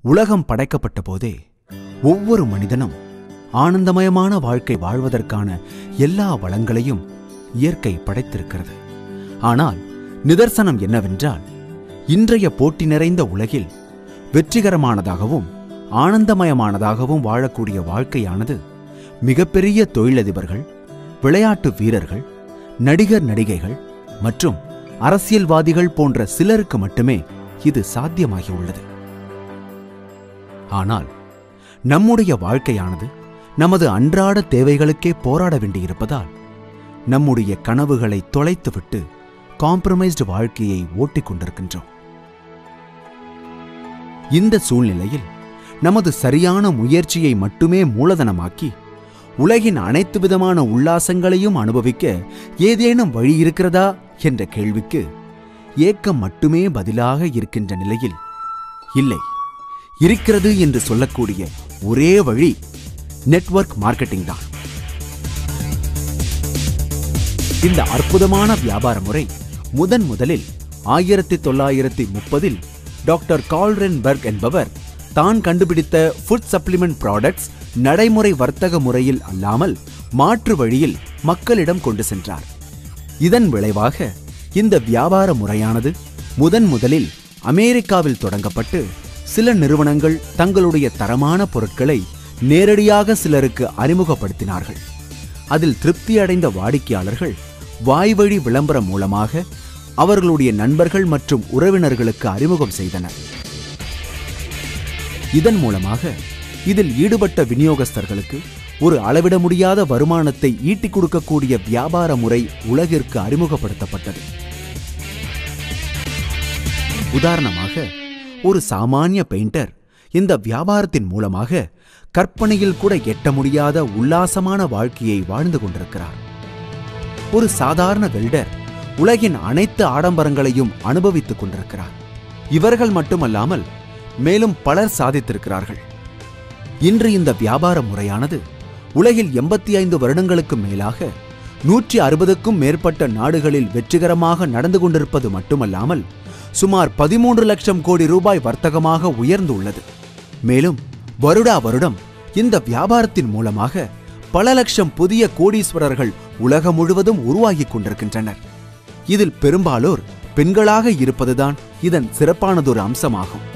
உலகம் படைக்கப்பட்ட போதே ஒவ்வொரு மனிதனும் ஆனந்தமயமான வாழ்க்கை வாழ்வதற்கான எல்லா வளங்களையும் இயற்கை படைத்திருக்கிறது ஆனால் நிதர்சனம் என்னவென்றால் இன்றைய போட்டி நிறைந்த உலகில் வெற்றிகரமானதாகவும் ஆனந்தமயமானதாகவும் வாழக்கூடிய வாழ்க்கையானது மிகப்பெரிய தொழிலதிபர்கள் விளையாட்டு வீரர்கள் நடிகர் நடிகைகள் மற்றும் அரசியல்வாதிகள் போன்ற சிலருக்கு மட்டுமே இது சாத்தியமாகியுள்ளது ஆனால் நம்முடைய வாழ்க்கையானது நமது அன்றாட தேவைகளுக்கே போராட வேண்டியிருப்பதால் நம்முடைய கனவுகளை தொலைத்துவிட்டு காம்ப்ரமைஸ்டு வாழ்க்கையை ஓட்டிக் கொண்டிருக்கின்றோம் இந்த சூழ்நிலையில் நமது சரியான முயற்சியை மட்டுமே மூலதனமாக்கி உலகின் அனைத்து விதமான உல்லாசங்களையும் அனுபவிக்க ஏதேனும் வழி இருக்கிறதா என்ற கேள்விக்கு ஏக்கம் மட்டுமே பதிலாக இருக்கின்ற நிலையில் இல்லை இருக்கிறது என்று சொல்லக்கூடிய ஒரே வழி நெட்வொர்க் மார்க்கெட்டிங் தான் இந்த அற்புதமான வியாபார முறை முதன் முதலில் ஆயிரத்தி தொள்ளாயிரத்தி முப்பதில் டாக்டர் கால்ரென்பர்க் என்பவர் தான் கண்டுபிடித்த ஃபுட் சப்ளிமெண்ட் ப்ராடக்ட்ஸ் நடைமுறை வர்த்தக முறையில் அல்லாமல் மாற்று வழியில் மக்களிடம் கொண்டு சென்றார் இதன் விளைவாக இந்த வியாபார முறையானது முதன் முதலில் அமெரிக்காவில் தொடங்கப்பட்டு சில நிறுவனங்கள் தங்களுடைய தரமான பொருட்களை நேரடியாக சிலருக்கு அறிமுகப்படுத்தினார்கள் அதில் திருப்தி அடைந்த வாடிக்கையாளர்கள் வாய்வழி விளம்பரம் மூலமாக அவர்களுடைய நண்பர்கள் மற்றும் உறவினர்களுக்கு அறிமுகம் செய்தனர் இதன் மூலமாக இதில் ஈடுபட்ட விநியோகஸ்தர்களுக்கு ஒரு அளவிட முடியாத வருமானத்தை ஈட்டிக் கொடுக்கக்கூடிய வியாபார முறை உலகிற்கு அறிமுகப்படுத்தப்பட்டது உதாரணமாக ஒரு சாமானிய பெயிண்டர் இந்த வியாபாரத்தின் மூலமாக கற்பனையில் கூட எட்ட முடியாத உல்லாசமான வாழ்க்கையை வாழ்ந்து கொண்டிருக்கிறார் ஒரு சாதாரண வெல்டர் உலகின் அனைத்து ஆடம்பரங்களையும் அனுபவித்துக் கொண்டிருக்கிறார் இவர்கள் மட்டுமல்லாமல் மேலும் பலர் சாதித்திருக்கிறார்கள் இன்று இந்த வியாபார முறையானது உலகில் எண்பத்தி ஐந்து வருடங்களுக்கு மேலாக நூற்றி அறுபதுக்கும் மேற்பட்ட நாடுகளில் வெற்றிகரமாக நடந்து கொண்டிருப்பது மட்டுமல்லாமல் சுமார் பதிமூன்று லட்சம் கோடி ரூபாய் வர்த்தகமாக உயர்ந்துள்ளது மேலும் வருடா வருடம் இந்த வியாபாரத்தின் மூலமாக பல லட்சம் புதிய கோடீஸ்வரர்கள் உலகம் முழுவதும் உருவாகிக் கொண்டிருக்கின்றனர் இதில் பெரும்பாலோர் பெண்களாக இருப்பதுதான் இதன் சிறப்பானதொரு அம்சமாகும்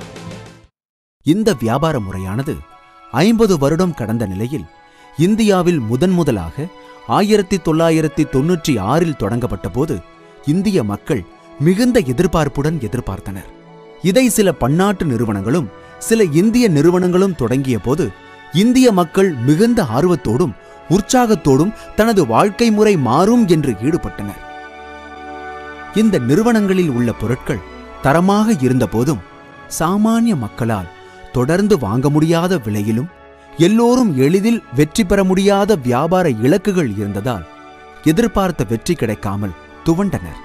இந்த வியாபார முறையானது ஐம்பது வருடம் கடந்த நிலையில் இந்தியாவில் முதன் முதலாக ஆயிரத்தி தொள்ளாயிரத்தி தொன்னூற்றி ஆறில் தொடங்கப்பட்ட போது இந்திய மக்கள் மிகுந்த எதிர்பார்ப்புடன் எதிர்பார்த்தனர் இதை சில பன்னாட்டு நிறுவனங்களும் சில இந்திய நிறுவனங்களும் தொடங்கிய போது இந்திய மக்கள் மிகுந்த ஆர்வத்தோடும் உற்சாகத்தோடும் தனது வாழ்க்கை முறை மாறும் என்று ஈடுபட்டனர் இந்த நிறுவனங்களில் உள்ள பொருட்கள் தரமாக இருந்தபோதும் சாமானிய மக்களால் தொடர்ந்து வாங்க முடியாத விலையிலும் எல்லோரும் எளிதில் வெற்றி பெற முடியாத வியாபார இலக்குகள் இருந்ததால் எதிர்பார்த்த வெற்றி கிடைக்காமல் துவண்டனர்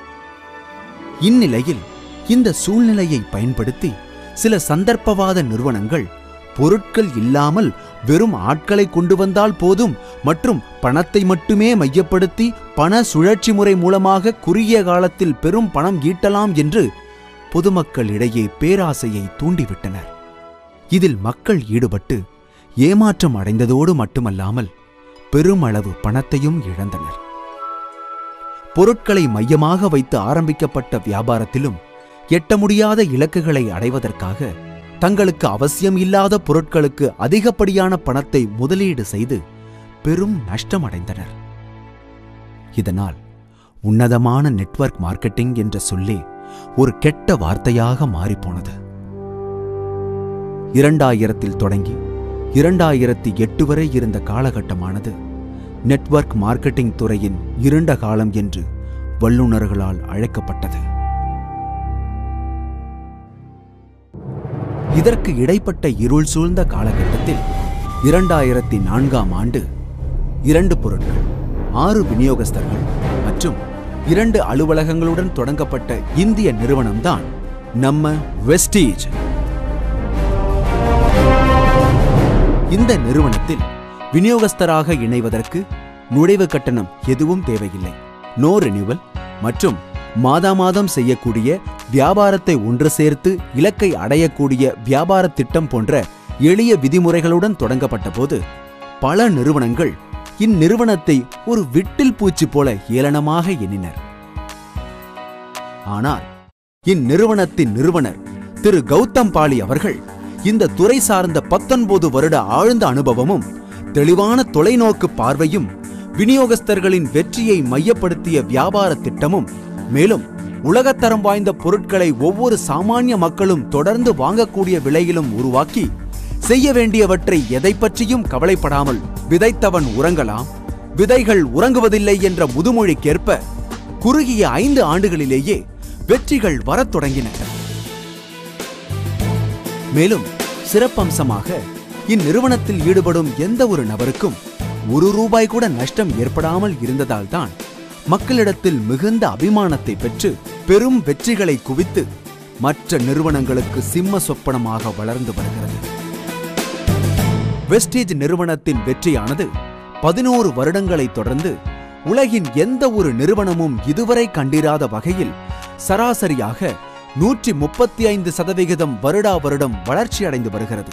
இந்நிலையில் இந்த சூழ்நிலையை பயன்படுத்தி சில சந்தர்ப்பவாத நிறுவனங்கள் பொருட்கள் இல்லாமல் வெறும் ஆட்களை கொண்டு வந்தால் போதும் மற்றும் பணத்தை மட்டுமே மையப்படுத்தி பண சுழற்சி முறை மூலமாக குறுகிய காலத்தில் பெரும் பணம் ஈட்டலாம் என்று பொதுமக்களிடையே பேராசையை தூண்டிவிட்டனர் இதில் மக்கள் ஈடுபட்டு ஏமாற்றம் அடைந்ததோடு மட்டுமல்லாமல் பெருமளவு பணத்தையும் இழந்தனர் பொருட்களை மையமாக வைத்து ஆரம்பிக்கப்பட்ட வியாபாரத்திலும் எட்ட முடியாத இலக்குகளை அடைவதற்காக தங்களுக்கு அவசியம் இல்லாத பொருட்களுக்கு அதிகப்படியான பணத்தை முதலீடு செய்து பெரும் நஷ்டமடைந்தனர் இதனால் உன்னதமான நெட்வொர்க் மார்க்கெட்டிங் என்ற சொல்லே ஒரு கெட்ட வார்த்தையாக மாறிப்போனது இரண்டாயிரத்தில் தொடங்கி இரண்டாயிரத்தி எட்டு வரை இருந்த காலகட்டமானது நெட்வொர்க் மார்க்கெட்டிங் துறையின் இருண்ட காலம் என்று வல்லுநர்களால் அழைக்கப்பட்டது இதற்கு இடைப்பட்ட இருள் சூழ்ந்த காலகட்டத்தில் இரண்டாயிரத்தி நான்காம் ஆண்டு இரண்டு பொருட்கள் ஆறு விநியோகஸ்தர்கள் மற்றும் இரண்டு அலுவலகங்களுடன் தொடங்கப்பட்ட இந்திய நிறுவனம்தான் நம்ம வெஸ்டீஜ் இந்த நிறுவனத்தில் விநியோகஸ்தராக இணைவதற்கு நுழைவு கட்டணம் எதுவும் தேவையில்லை நோ ரினியூவல் மற்றும் மாதா மாதம் செய்யக்கூடிய வியாபாரத்தை ஒன்று சேர்த்து இலக்கை அடையக்கூடிய வியாபார திட்டம் போன்ற எளிய விதிமுறைகளுடன் தொடங்கப்பட்ட போது பல நிறுவனங்கள் இந்நிறுவனத்தை ஒரு விட்டில் பூச்சி போல ஏளனமாக எண்ணினர் ஆனால் இந்நிறுவனத்தின் நிறுவனர் திரு கௌதம் பாலி அவர்கள் இந்த துறை சார்ந்த பத்தொன்பது வருட ஆழ்ந்த அனுபவமும் தெளிவான தொலைநோக்கு பார்வையும் விநியோகஸ்தர்களின் வெற்றியை மையப்படுத்திய வியாபார திட்டமும் மேலும் உலகத்தரம் வாய்ந்த பொருட்களை ஒவ்வொரு சாமானிய மக்களும் தொடர்ந்து வாங்கக்கூடிய விலையிலும் உருவாக்கி செய்ய வேண்டியவற்றை எதை பற்றியும் கவலைப்படாமல் விதைத்தவன் உறங்கலாம் விதைகள் உறங்குவதில்லை என்ற முதுமொழிக்கேற்ப குறுகிய ஐந்து ஆண்டுகளிலேயே வெற்றிகள் வரத் தொடங்கின மேலும் சிறப்பம்சமாக இந்நிறுவனத்தில் ஈடுபடும் எந்த ஒரு நபருக்கும் ஒரு ரூபாய் கூட நஷ்டம் ஏற்படாமல் இருந்ததால்தான் மக்களிடத்தில் மிகுந்த அபிமானத்தை பெற்று பெரும் வெற்றிகளை குவித்து மற்ற நிறுவனங்களுக்கு சிம்ம சொப்பனமாக வளர்ந்து வருகிறது வெஸ்டேஜ் நிறுவனத்தின் வெற்றியானது பதினோரு வருடங்களை தொடர்ந்து உலகின் எந்த ஒரு நிறுவனமும் இதுவரை கண்டிராத வகையில் சராசரியாக நூற்றி முப்பத்தி ஐந்து சதவிகிதம் வருடா வருடம் வளர்ச்சி அடைந்து வருகிறது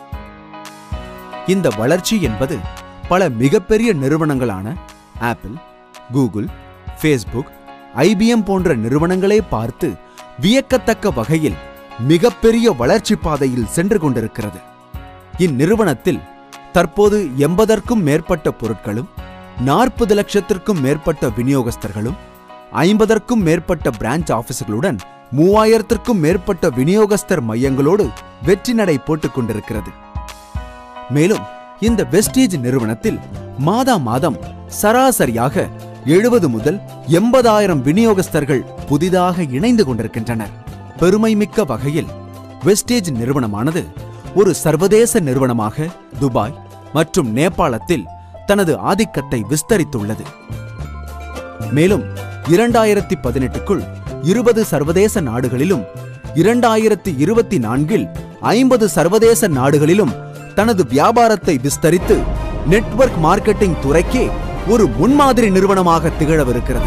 இந்த வளர்ச்சி என்பது பல மிகப்பெரிய நிறுவனங்களான ஆப்பிள் கூகுள் ஃபேஸ்புக் ஐபிஎம் போன்ற நிறுவனங்களே பார்த்து வியக்கத்தக்க வகையில் மிகப்பெரிய வளர்ச்சி பாதையில் சென்று கொண்டிருக்கிறது இந்நிறுவனத்தில் தற்போது எண்பதற்கும் மேற்பட்ட பொருட்களும் நாற்பது லட்சத்திற்கும் மேற்பட்ட விநியோகஸ்தர்களும் ஐம்பதற்கும் மேற்பட்ட பிரான்ச் ஆபீஸ்களுடன் மூவாயிரத்திற்கும் மேற்பட்ட விநியோகஸ்தர் மையங்களோடு வெற்றி நடை போட்டுக் கொண்டிருக்கிறது மேலும் இந்த வெஸ்டேஜ் நிறுவனத்தில் மாதா மாதம் சராசரியாக எழுபது முதல் எண்பதாயிரம் விநியோகஸ்தர்கள் புதிதாக இணைந்து கொண்டிருக்கின்றனர் பெருமைமிக்க வகையில் வெஸ்டேஜ் நிறுவனமானது ஒரு சர்வதேச நிறுவனமாக துபாய் மற்றும் நேபாளத்தில் தனது ஆதிக்கத்தை விஸ்தரித்துள்ளது மேலும் இரண்டாயிரத்தி பதினெட்டுக்குள் இருபது சர்வதேச நாடுகளிலும் இரண்டாயிரத்தி இருபத்தி நான்கில் ஐம்பது சர்வதேச நாடுகளிலும் தனது வியாபாரத்தை விஸ்தரித்து நெட்வொர்க் மார்க்கெட்டிங் துறைக்கே ஒரு முன்மாதிரி நிறுவனமாக திகழவிருக்கிறது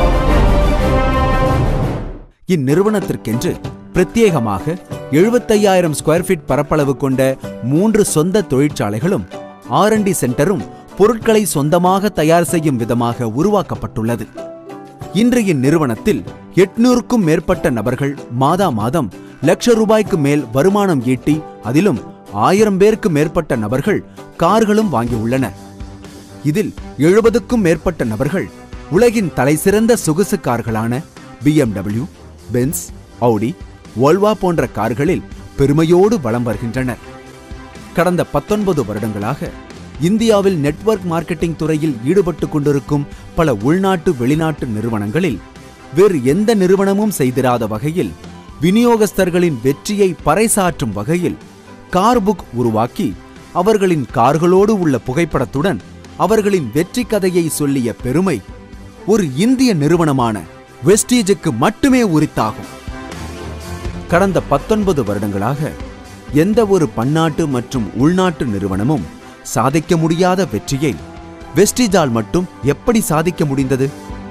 இந்நிறுவனத்திற்கென்று பிரத்யேகமாக எழுபத்தையாயிரம் ஸ்கொயர் ஃபீட் பரப்பளவு கொண்ட மூன்று சொந்த தொழிற்சாலைகளும் ஆர்என்டி சென்டரும் பொருட்களை சொந்தமாக தயார் செய்யும் விதமாக உருவாக்கப்பட்டுள்ளது இன்று இந்நிறுவனத்தில் எட்நூறுக்கும் மேற்பட்ட நபர்கள் மாதா மாதம் லட்ச ரூபாய்க்கு மேல் வருமானம் ஈட்டி அதிலும் ஆயிரம் பேருக்கு மேற்பட்ட நபர்கள் கார்களும் வாங்கியுள்ளனர் இதில் எழுபதுக்கும் மேற்பட்ட நபர்கள் உலகின் தலைசிறந்த சொகுசு கார்களான BMW பென்ஸ் ஆடி வோல்வா போன்ற கார்களில் பெருமையோடு வலம் வருகின்றனர் கடந்த பத்தொன்பது வருடங்களாக இந்தியாவில் நெட்வொர்க் மார்க்கெட்டிங் துறையில் ஈடுபட்டு கொண்டிருக்கும் பல உள்நாட்டு வெளிநாட்டு நிறுவனங்களில் வேறு எந்த நிறுவனமும் செய்திராத வகையில் விநியோகஸ்தர்களின் வெற்றியை பறைசாற்றும் வகையில் கார் புக் உருவாக்கி அவர்களின் கார்களோடு உள்ள புகைப்படத்துடன் அவர்களின் வெற்றி கதையை சொல்லிய பெருமை ஒரு இந்திய நிறுவனமான வெஸ்டீஜுக்கு மட்டுமே உரித்தாகும் கடந்த பத்தொன்பது வருடங்களாக எந்த ஒரு பன்னாட்டு மற்றும் உள்நாட்டு நிறுவனமும் சாதிக்க முடியாத வெற்றியை வெஸ்டிஜால் மட்டும் எப்படி சாதிக்க முடிந்தது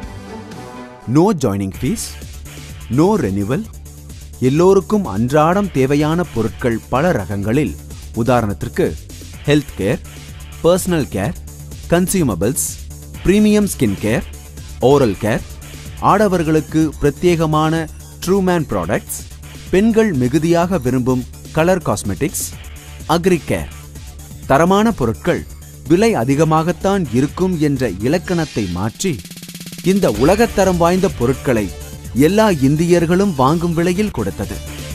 no joining fee no renewal எல்லோருக்கும் அன்றாடம் தேவையான பொருட்கள் பல ரகங்களில் உதாரணத்திற்கு health care personal care consumables premium skin care oral care ஆடவர்களுக்கு பிரத்யேகமான ட்ரூமேன் ப்ராடக்ட்ஸ் பெண்கள் மிகுதியாக விரும்பும் கலர் காஸ்மெட்டிக்ஸ் அக்ரி கேர் தரமான பொருட்கள் விலை அதிகமாகத்தான் இருக்கும் என்ற இலக்கணத்தை மாற்றி இந்த உலகத்தரம் வாய்ந்த பொருட்களை எல்லா இந்தியர்களும் வாங்கும் விலையில் கொடுத்தது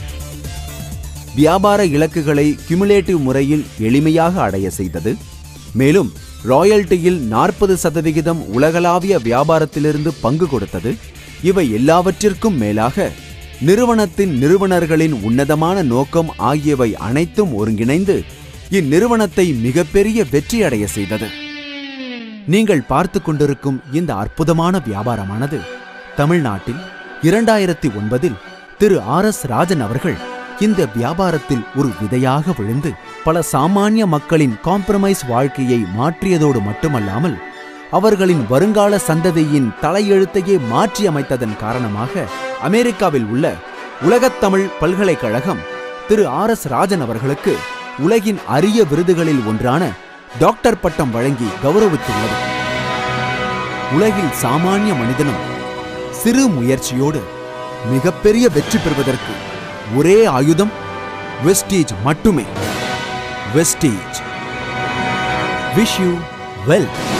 வியாபார இலக்குகளை கியூமுலேட்டிவ் முறையில் எளிமையாக அடைய செய்தது மேலும் ராயல்டியில் நாற்பது சதவிகிதம் உலகளாவிய வியாபாரத்திலிருந்து பங்கு கொடுத்தது இவை எல்லாவற்றிற்கும் மேலாக நிறுவனத்தின் நிறுவனர்களின் உன்னதமான நோக்கம் ஆகியவை அனைத்தும் ஒருங்கிணைந்து இந்நிறுவனத்தை மிகப்பெரிய வெற்றியடைய செய்தது நீங்கள் பார்த்து கொண்டிருக்கும் இந்த அற்புதமான வியாபாரமானது தமிழ்நாட்டில் இரண்டாயிரத்தி ஒன்பதில் திரு ஆர் எஸ் ராஜன் அவர்கள் இந்த வியாபாரத்தில் ஒரு விதையாக விழுந்து பல சாமானிய மக்களின் காம்ப்ரமைஸ் வாழ்க்கையை மாற்றியதோடு மட்டுமல்லாமல் அவர்களின் வருங்கால சந்ததியின் தலையெழுத்தையே மாற்றி அமைத்ததன் காரணமாக அமெரிக்காவில் உள்ள உலகத்தமிழ் பல்கலைக்கழகம் திரு ஆர் எஸ் ராஜன் அவர்களுக்கு உலகின் அரிய விருதுகளில் ஒன்றான டாக்டர் பட்டம் வழங்கி கௌரவித்துள்ளது உலகில் சாமானிய மனிதனும் சிறு முயற்சியோடு மிகப்பெரிய வெற்றி பெறுவதற்கு ஒரே ஆயுதம் வெஸ்டீஜ் மட்டுமே வெஸ்டீஜ் விஷ் யூ வெல்